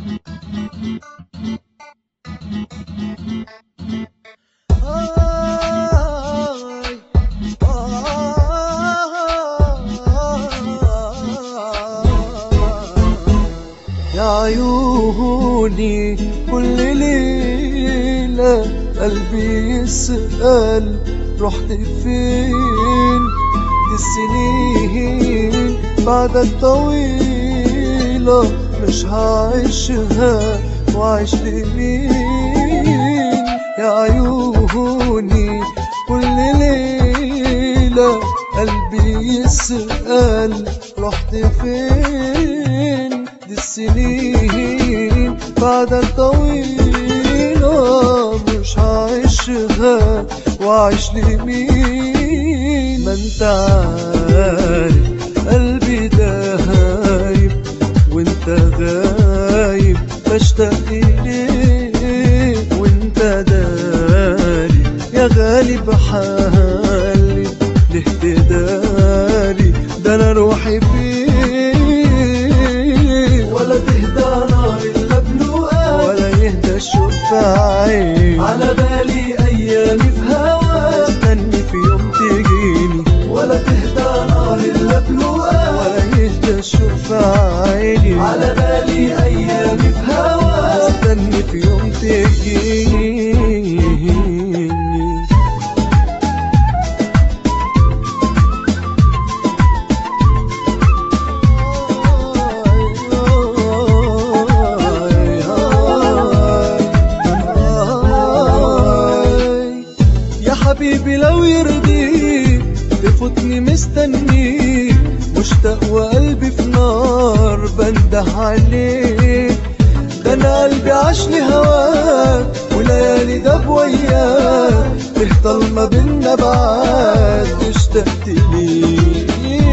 يا عيوني كل ليلة قلبي يسأل رحت فين دي السنين بعدك طويلة مش هعيشها وعيش لمين يا عيوني كل ليلة قلبي يسأل رحت فين دي السنين بعدك طويلة مش هعيشها وعيش لمين ما انت عارف قلبي دايب وانت غايب بشتاق اليك وانت داري يا غالي بحالي ليه تداري ده انا روحي فيك ولا تهدى نار الا بلوقك ولا يهدى الشوق في عيني على بالي ايامي في هواك استني في يوم تجيني ولا تهدى نار الا بلوقك ولا يهدى الشوق في عيني على بالي ايامي في هواك استني في يوم تجيني يا حبيبي لو يرضيك تفوتني مستنيك مشتاق وقلبي في نار بنده عليك ده انا قلبي عاشني هواك وليالي داب وياك تهطل ما بينا بعاد اشتقت ليك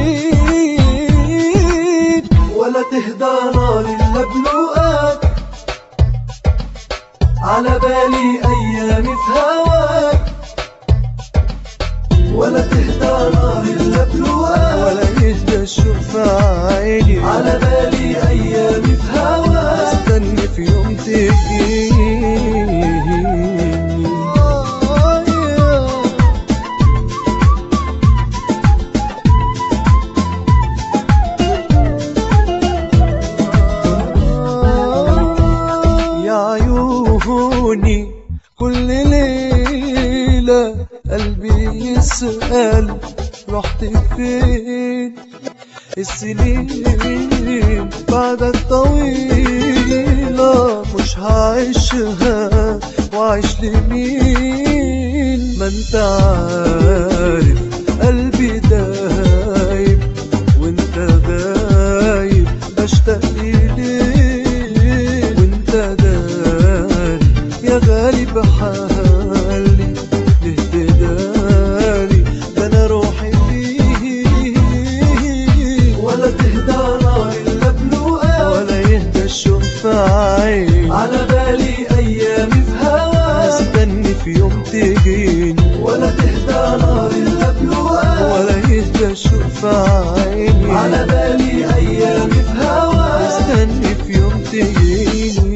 ولا تهدى نار الا بلوقك على بالي ايامي في هواك ولا تهدى نار الا بلوقك ولا يهدى الشوق في عيني على بالي ايامي في هواك استني في يوم تجيني يا عيوني كل ليلة قلبي يسأل رحت فين السنين بعدك طويلة مش هعيشها وعيش لمين ما انت عارف قلبي دايب وانت غايب بشتاق ليك وانت داري يا غالي بحالي ليه تداري ده انا روحي فيك ولا تهدى نار الا بلوقك ولا يهدى الشوق في عيني على بالي ايامي في هواك استني في يوم تجيني ولا تهدى نار الا بلوقك ولا يهدى الشوق في عيني على بالي ايامي في هواك استني في يوم تجيني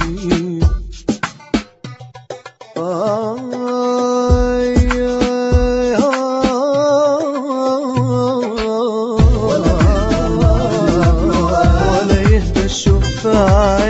آي آي آي ولا يهدى الشوق في عيني